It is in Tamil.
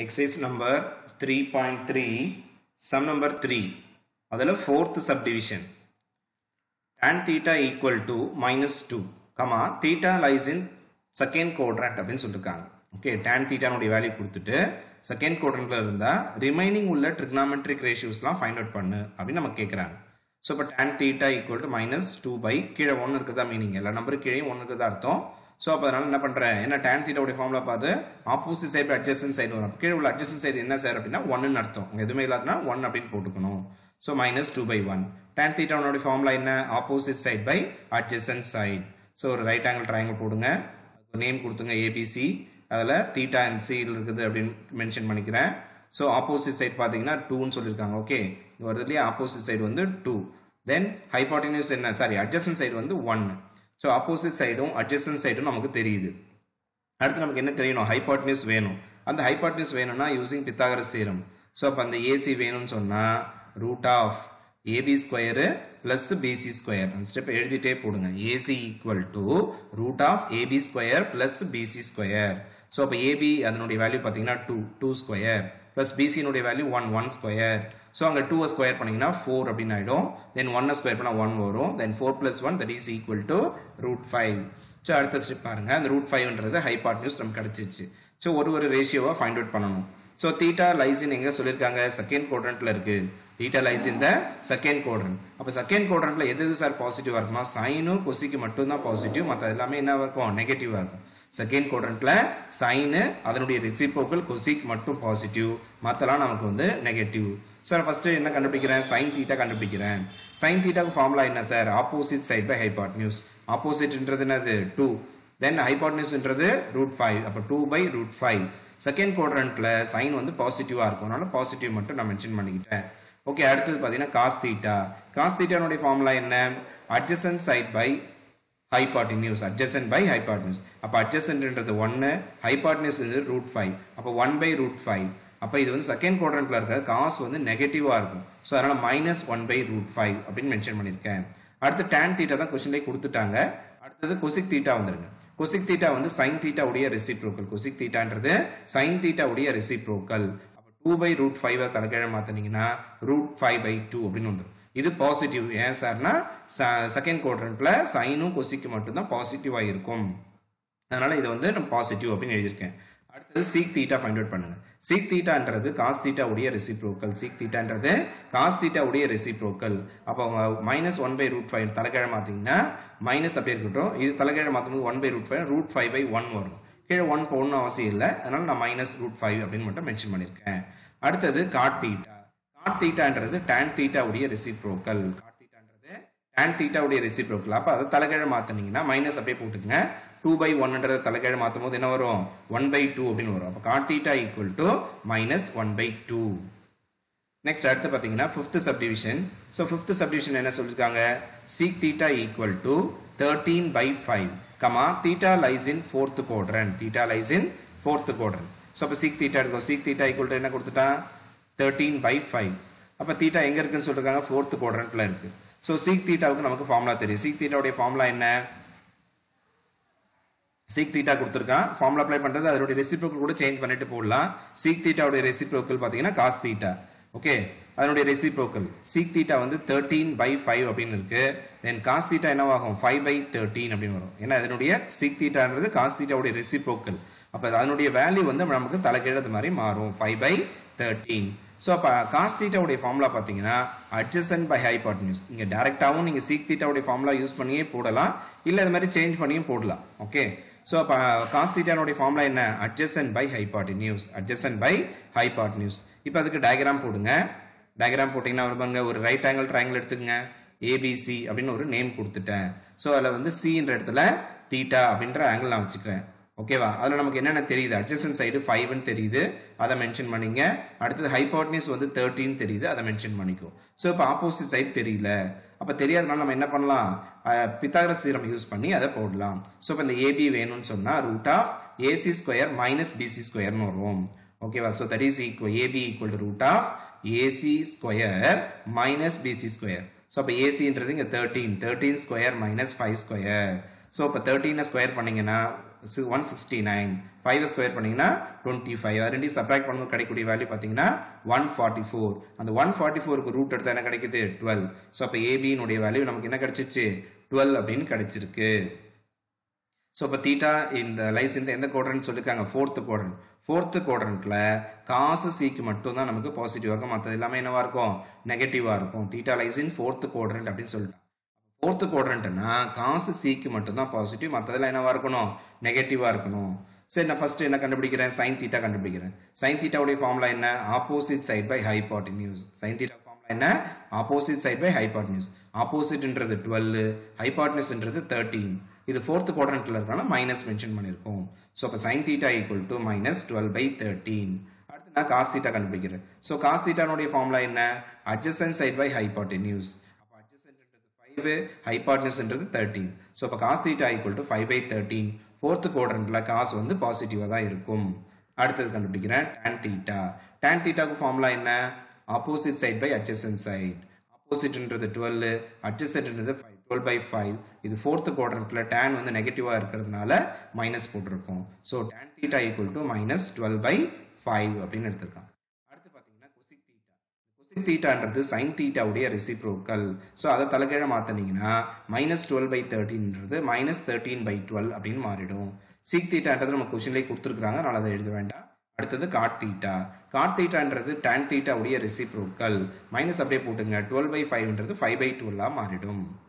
exercise number three point three sum number three அதில் fourth subdivision tan theta equal to minus 2 comma theta lies in second quadrant அப்படின்னு சொல்லிருக்காங்க ஓகே tan theta உடைய வேல்யூ கொடுத்துட்டு செகண்ட் குவாட்ரண்ட்ல இருந்தா ரிமைனிங் உள்ள ட்ரிக்னாமெட்ரிக் ரேஷியோஸ்லாம் ஃபைண்ட் அவுட் பண்ணு அப்படின்னு நம்ம கேட்குறாங்க ஸோ இப்போ tan theta equal to minus two by கீழே ஒன்று இருக்குதா மீனிங் எல்லா நம்பருக்கு கீழே ஒன்று இருக்குதா அர்த்தம் ஸோ அப்போ அதனால என்ன பண்ணுறேன் என்ன tan theta உடைய ஃபார்முலா பார்த்து ஆப்போசிட் சைடு அட்ஜஸ்டன் சைடு வரும் கீழே உள்ள அட்ஜஸ்டன் சைடு என்ன சார் அப்படின்னா ஒன்னு அர்த்தம் அங்கே எதுவுமே இல்லாதுன்னா ஒன் அப்படின்னு போட்டுக்கணும் so minus two by one tan theta உடைய ஃபார்முலா என்ன opposite side by adjacent side so ஒரு ரைட் ஆங்கிள் ட்ரையாங்கிள் போடுங்க நேம் கொடுத்துங்க ஏபிசி அதில் தீட்டா அண்ட் சியில் இருக்குது அப்படின்னு மென்ஷன் பண்ணிக்கிறேன் ஸோ ஆப்போசிட் சைடு பார்த்தீங்கன்னா டூன்னு சொல்லியிருக்காங்க ஓகே இது வருது இல்லையா ஆப்போசிட் சைடு வந்து டூ தென் ஹைபாட்டினியூஸ் என்ன சாரி அட்ஜசன் சைடு வந்து ஒன் ஸோ ஆப்போசிட் சைடும் அட்ஜசன் சைடும் நமக்கு தெரியுது அடுத்து நமக்கு என்ன தெரியணும் ஹைபாட்னியூஸ் வேணும் அந்த ஹைபாட்னியூஸ் வேணும்னா யூசிங் பித்தாகரஸ் சீரம் ஸோ அப்போ அந்த ஏசி வேணும்னு சொன்னால் root of AB square plus BC square அந்த ஸ்டெப் எழுதிட்டே போடுங்க AC equal to root of AB square plus BC square so அப்போ ஏபி அதனுடைய வேல்யூ பார்த்தீங்கன்னா டூ டூ ஸ்கொயர் ப்ளஸ் பிசினுடைய value one one square so அங்கே டூவை ஸ்கொயர் பண்ணிங்கன்னா ஃபோர் அப்படின்னு ஆகிடும் தென் ஒன்னை ஸ்கொயர் பண்ணால் ஒன் வரும் then four plus one that is equal to root five so அடுத்த ஸ்டெப் பாருங்க அந்த ரூட் ஃபைவ்ன்றது ஹைபாட் நியூஸ் நமக்கு கிடச்சிச்சு ஸோ ஒரு ஒரு ரேஷியோவை ஃபைண்ட் அவுட் பண்ணணும் ஸோ தீட்டா லைசின் எங்கே சொல்லியிருக்காங்க செகண்ட் குவாட்ரண்ட்ல இருக்கு தீட்டா லைஸ் இந்த செகண்ட் குவாட்ரண்ட் அப்போ செகண்ட் குவாட்ரண்ட்ல எது எது சார் பாசிட்டிவாக இருக்குமா சைனும் கொசிக்கு மட்டும்தான் பாசிட்டிவ் மற்ற எல்லாமே என்ன இருக்கும் நெகட்டிவாக இருக்கும் செகண்ட் குவாட்ரண்ட்ல சைனு அதனுடைய ரெசிப்ரோக்கல் கொசிக் மட்டும் பாசிட்டிவ் மற்றலாம் நமக்கு வந்து நெகட்டிவ் சார் ஃபர்ஸ்ட் என்ன கண்டுபிடிக்கிறேன் சைன் தீட்டா கண்டுபிடிக்கிறேன் சைன் தீட்டாக்கு ஃபார்முலா என்ன sir opposite side by hypotenuse ஆப்போசிட்ன்றது என்னது டூ தென் ஹைபாட்னியூஸ்ன்றது ரூட் ஃபைவ் அப்போ two by root five second குவாட்ரண்ட்ல சைன் வந்து பாசிட்டிவா இருக்கும் அதனால பாசிட்டிவ் மட்டும் நான் மென்ஷன் பண்ணிக்கிட்டேன் ஓகே அடுத்தது பார்த்தீங்கன்னா காஸ் தீட்டா காஸ் தீட்டானுடைய ஃபார்முலா என்ன adjacent side by hypotenuse adjacent by hypotenuse அப்போ அட்ஜசன்ட்ன்றது ஒன்று ஹைபாட்டினியூஸ் ரூட் ஃபைவ் அப்போ ஒன் பை ரூட் ஃபைவ் அப்போ இது வந்து செகண்ட் குவாட்ரண்ட்ல இருக்கிற காஸ் வந்து நெகட்டிவா இருக்கும் ஸோ அதனால minus one by root five அப்படின்னு மென்ஷன் பண்ணியிருக்கேன் அடுத்து டேன் தீட்டா தான் கொஸ்டின்லேயே கொடுத்துட்டாங்க அடுத்தது கொசிக் தீட்டா வந்துருங்க கொசிக் தீட்டா வந்து சைன் தீட்டா உடைய ரெசிப்ரோக்கல் கொசிக் தீட்டான்றது சைன் தீட்டா உடைய ரெசிப்ரோக்கல் அப்போ டூ பை ரூட் ஃபைவ் தலைக்கீழ மாத்தினீங்கன்னா ரூட் ஃபைவ் பை டூ அப்படின்னு வந்துடும் இது பாசிட்டிவ் ஏன் சார்னா செகண்ட் குவாட்ரண்ட்ல சைனும் கொசிக்கு மட்டும்தான் பாசிட்டிவா இருக்கும் அதனால இது வந்து நம்ம பாசிட்டிவ் அப்படின்னு எழுதியிருக்கேன் அடுத்தது சீக் தீட்டா ஃபைண்ட் அவுட் பண்ணுங்க சீக் தீட்டான்றது காஸ் தீட்டா உடைய ரெசிப்ரோக்கல் சீக் தீட்டான்றது காஸ் தீட்டா உடைய ரெசிப்ரோக்கல் அப்போ minus one by root five தலைக்கீழ மாத்தீங்கன்னா மைனஸ் அப்படியே இருக்கட்டும் இது தலைக்கீழ மாத்தும்போது one by root five root five by one வரும் கீழே ஒன் போடணும் அவசியம் இல்லை அதனால நான் மைனஸ் ரூட் ஃபைவ் அப்படின்னு மட்டும் மென்ஷன் பண்ணியிருக்கேன் அடுத்தது காட் தீட்டா காட் தீட்டான்றது டேன் தீட்டா உடைய ரெசிப்ரோக்கல் காட் தீட்டான்றது டேன் தீட்டா உடைய ரெசிப்ரோக்கல் அப்போ அதை தலைக்கீழ மாத்தினீங்கன்னா மைனஸ் அப்படியே போட்டுக்கங்க டூ பை ஒன்ன்றது தலைக்கீழ மாற்றும் போது என்ன வரும் ஒன் பை டூ அப்படின்னு வரும் அப்போ cot theta equal to minus one by two next அடுத்து பார்த்தீங்கன்னா fifth subdivision so fifth subdivision என்ன சொல்லியிருக்காங்க sec theta equal to thirteen by five comma theta lies in fourth quadrant theta lies in fourth quadrant so அப்போ சீக் தீட்டா இருக்கும் சீக் தீட்டா ஈக்குவல் டு என்ன கொடுத்துட்டான் தேர்ட்டீன் பை ஃபைவ் அப்போ தீட்டா எங்கே இருக்குன்னு சொல்லிருக்காங்க ஃபோர்த் குவாட்ரண்ட்ல இருக்கு ஸோ சீக் தீட்டாவுக்கு நமக்கு ஃபார்முலா தெரியும் சீக் தீட்டாவுடைய ஃபார்முலா என்ன சீக் தீட்டா கொடுத்துருக்கான் ஃபார்முலா அப்ளை பண்ணுறது அதனுடைய ரெசிப்ரோக்கல் கூட சேஞ்ச் பண்ணிட்டு போடலாம் சீக் தீட்டாவுடைய ரெசிப்ரோக்கல் பார்த்தீங்கன்னா காஸ் தீட்டா ஓகே அதனுடைய ரெசிப்ரோக்கல் சீக் தீட்டா வந்து தேர்ட்டீன் பை ஃபைவ் அப்படின்னு இருக்கு தென் காஸ் தீட்டா என்னவாகும் ஃபைவ் பை தேர்ட்டீன் அப்படின்னு வரும் ஏன்னா அதனுடைய சீக் தீட்டான்றது காஸ் தீட்டாவுடைய ரெசிப்ரோக்கல் அப்போ அதனுடைய வேல்யூ வந்து நமக்கு தலைக்கீழது மாதிரி மாறும் ஃபைவ் பை தேர்ட்டீன் ஸோ அப்போ காஸ் தீட்டாவுடைய ஃபார்முலா பார்த்தீங்கன்னா அட்ஜசன் பை ஹைபாட்னியூஸ் இங்கே டேரெக்டாகவும் நீங்கள் சீக் தீட்டாவுடைய ஃபார்முலா யூஸ் பண்ணியே போடலாம் இல்லை இது மாதிரி சேஞ்ச் பண்ணியும் போடலாம் ஓகே ஸோ அப்போ காஸ் தீட்டானுடைய ஃபார்முலா என்ன adjacent by hypotenuse adjacent by hypotenuse இப்போ அதுக்கு டயக்ராம் போடுங்க டயக்ராம் போட்டிங்கன்னா வருவாங்க ஒரு ரைட் ஆங்கிள் ட்ரையாங்கிள் எடுத்துக்கங்க ஏபிசி அப்படின்னு ஒரு நேம் கொடுத்துட்டேன் ஸோ அதில் வந்து சின்ற இடத்துல தீட்டா அப்படின்ற ஆங்கிள் நான் வச்சுக்கிறேன் ஓகேவா அதில் நமக்கு என்னென்ன தெரியுது அட்ஜசன் சைடு ஃபைவ்னு தெரியுது அதை மென்ஷன் பண்ணிங்க அடுத்தது ஹைபாட்னிஸ் வந்து தேர்ட்டின் தெரியுது அதை மென்ஷன் பண்ணிக்கோ ஸோ இப்போ ஆப்போசிட் சைடு தெரியல அப்போ தெரியாதனால நம்ம என்ன பண்ணலாம் பித்தாகரஸ் சீரம் யூஸ் பண்ணி அதை போடலாம் ஸோ இப்போ இந்த ஏபி வேணும்னு சொன்னால் root of AC square minus BC ஸ்கொயர்னு வரும் ஓகேவா so that is equal AB equal to root of AC square minus BC square so அப்போ ஏசின்றது இங்கே thirteen thirteen square minus five square so இப்போ தேர்ட்டீனை ஸ்கொயர் பண்ணீங்கன்னா one sixty nine five square பண்ணீங்கன்னா டுவெண்ட்டி ஃபைவ் ரெண்டையும் சப்ராக்ட் பண்ணும்போது கிடைக்கக்கூடிய வேல்யூ பார்த்தீங்கன்னா ஒன் ஃபார்ட்டி ஃபோர் அந்த ஒன் ஃபார்ட்டி ஃபோருக்கு ரூட் எடுத்தால் என்ன கிடைக்குது டுவெல் ஸோ அப்போ ஏபியினுடைய வேல்யூ நமக்கு என்ன கிடைச்சிச்சு டுவெல் அப்படின்னு கிடைச்சிருக்கு ஸோ இப்போ தீட்டா இந்த லைஸ் இந்த எந்த கோட்ரண்ட் சொல்லியிருக்காங்க ஃபோர்த்து கோட்ரண்ட் ஃபோர்த்து கோட்ரண்ட்ல காசு சிக்கு மட்டும் தான் நமக்கு பாசிட்டிவாக இருக்கும் மற்றது எல்லாமே என்னவா இருக்கும் நெகட்டிவாக இருக்கும் theta lies in fourth quadrant அப்படின்னு சொல்லிட்டாங்க ஃபோர்த்து குவாட்ரண்ட்னா காசு சிக்கு மட்டும்தான் பாசிட்டிவ் மற்றதெல்லாம் என்னவா இருக்கணும் நெகட்டிவாக இருக்கணும் சரி நான் ஃபர்ஸ்ட் என்ன கண்டுபிடிக்கிறேன் சைன் தீட்டா கண்டுபிடிக்கிறேன் சைன் தீட்டாவுடைய ஃபார்முலா என்ன opposite side by hypotenuse sine theta formula என்ன ஆப்போசிட் சைட் பை ஹைபாட்டினியூஸ் ஆப்போசிட்ன்றது டுவெல் ஹைபாட்னியூஸ்ன்றது தேர்ட்டீன் இது ஃபோர்த் குவாட்ரண்ட்ல இருக்கனால மைனஸ் மென்ஷன் பண்ணியிருக்கோம் ஸோ அப்போ sine theta equal to minus twelve by thirteen அடுத்து நான் காஸ் தீட்டா கண்டுபிடிக்கிறேன் ஸோ காஸ் தீட்டானுடைய ஃபார்முலா என்ன அட்ஜசன் சைட் பை ஹைபாட்டினியூஸ் அப்போ அட்ஜசன்ன்றது ஃபைவ் ஹைபாட்னியூஸ்ன்றது தேர்ட்டீன் ஸோ அப்போ cos theta equal to five by thirteen fourth குவாட்ரண்ட்ல காசு வந்து பாசிட்டிவாக தான் இருக்கும் அடுத்தது கண்டுபிடிக்கிறேன் டேன் தீட்டா டேன் தீட்டாக்கு ஃபார்முலா என்ன opposite side by adjacent side ஆப்போசிட்ன்றது டுவெல் அட்ஜசன்ட்ன்றது ஃபைவ் டுவெல் பை ஃபைவ் இது ஃபோர்த் குவாட்ரண்ட்ல டேன் வந்து நெகட்டிவாக இருக்கிறதுனால மைனஸ் போட்டிருக்கோம் so tan theta equal to minus twelve by five அப்படின்னு எடுத்திருக்காங்க அடுத்து பார்த்தீங்கன்னா கொசிக் தீட்டா கொசிக் தீட்டான்றது சைன் தீட்டாவுடைய ரெசிப்ரோக்கல் ஸோ அதை தலைகீழ மாற்றினீங்கன்னா மைனஸ் டுவெல் பை தேர்ட்டின்றது மைனஸ் தேர்ட்டீன் பை டுவெல் அப்படின்னு மாறிடும் சீக் தீட்டான்றது நம்ம கொஷின்லேயே கொடுத்துருக்காங்க அதனால் அதை எழுத வேண்டாம் அடுத்தது காட் தீட்டா காட் தீட்டான்றது டேன் தீட்டாவுடைய ரெசிப்ரோக்கல் மைனஸ் அப்படியே போட்டுங்க டுவெல் பை ஃபைவ்ன்றது ஃபைவ் பை டுவெல்லாக மாறிடும்